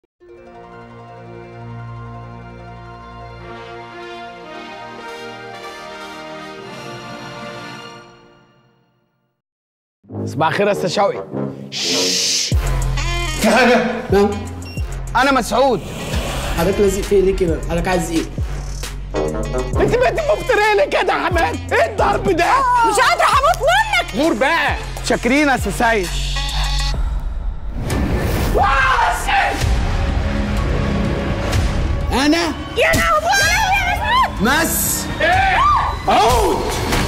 صباح الخير يا استاذ شوقي في حاجه نعم انا مسعود حضرتك لازق فيه ليه كده حضرتك عايز ايه انت بقيت مفتريه ليه كده يا حماد ايه الضرب ده مش قادره هموت منك غور بقى شاكرين يا استاذ سيد انا يا لهوي يا مسعود مس اوت